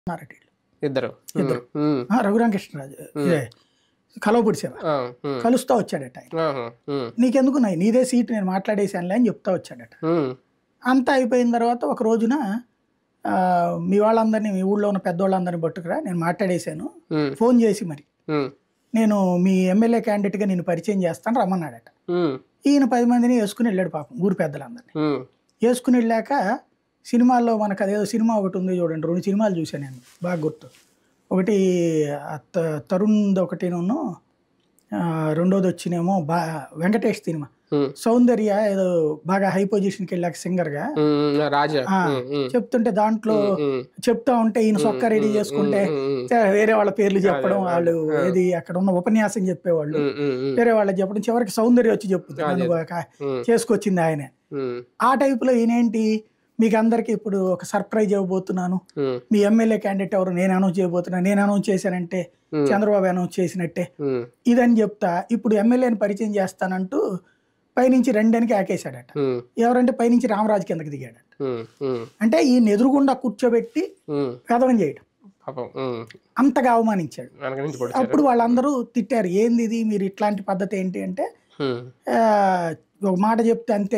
ఉన్నారట వీళ్ళు. ఇద్దరు ఇద్దరు. ఉమ్, ఆ, రఘురామకృష్ణరాజు ఇదే కలవపూడి శివ ఆ, ఉమ్, కలుస్తా వచ్చాడట ఆయన ఆహా, ఉమ్, నీకెందుకు నాయ్ నీదే సీట్ నేను మాట్లాడేశానులే అని చెప్తా వచ్చాడట ఉమ్, అంతా అయిపోయిన తర్వాత ఒక రోజున ఆ, మీ వాళ్ళందరినీ మీ ఊళ్ళో ఉన్న పెద్దవాళ్ళందరినీ పట్టుకురా నేను మాట్లాడేశాను ఉమ్, ఫోన్ చేసి మరి ఉమ్, నేను మీ ఎమ్మెల్యే క్యాండిడేట్గా నేను పరిచయం చేస్తాను రమ్మన్నాడట ఉమ్, ఈయన పది మందిని వేసుకుని వెళ్ళాడు పాపం ఊరి పెద్దలందరినీ ఉమ్, వేసుకుని వెళ్ళాక సినిమాల్లో మనకు అదేదో సినిమా ఒకటి ఉంది చూడండి రెండు సినిమాలు చూశాను నేను బాగా గుర్తు ఒకటి ఆ త- తరుణ్ ఒకటిను రెండోది వచ్చినేమో బా వెంకటేష్ సినిమా ఉమ్, సౌందర్య ఏదో బాగా హై పొజిషన్కి వెళ్ళాక సింగర్గా ఉమ్, రాజా ఆ, ఉమ్, ఉమ్, చెప్తుంటే దాంట్లో ఉమ్, చెప్తా ఉంటే ఈయన సొక్క రెడీ చేసుకుంటే ఉమ్, ఉమ్, చ- వేరే వాళ్ళ పేర్లు చెప్పడం అదే, వాళ్ళు అదే. ఏది అక్కడ ఉన్న ఉపన్యాసం చెప్పేవాళ్ళు ఉమ్, ఉమ్, ఉమ్, వేరే వాళ్ళకి చెప్పడం చివరికి సౌందర్య వచ్చి చెప్పుద్ది అదే. నన్ను ఒక ఉమ్, చేసుకొచ్చింది ఆయనే ఉమ్, ఆ టైపులో ఈయనేంటి మీకు అందరికి ఇప్పుడు ఒక సర్ప్రైజ్ ఇవ్వబోతున్నాను ఉమ్, మీ ఎమ్మెల్యే క్యాండిడేట్ ఎవరు నేను అనౌన్స్ చేయబోతున్నాను నేను అనౌన్స్ చేశానంటే ఉమ్, చంద్రబాబు అనౌన్స్ చేసినట్టే ఉమ్, ఇదని చెప్తా ఇప్పుడు ఎమ్మెల్యేని పరిచయం చేస్తానంటూ పైనుంచి రెండనికి ఆకేశాడట ఉమ్, ఎవరంటే పైనుంచి రామరాజు కిందకి దిగాడట ఉమ్, ఉమ్, అంటే ఈయన ఎదురుగుండా కూర్చోబెట్టి ఉమ్, కథవం చేయడం పాపం ఉమ్, అంతగా అవమానించాడు వెనక నుంచి పొడిచారు అప్పుడు వాళ్ళందరూ తిట్టారు ఏంది ఇది మీరు ఇట్లాంటి పద్ధతి ఏంటి అంటే ఉమ్, ఆ, ఒక మాట చెప్తే అంతే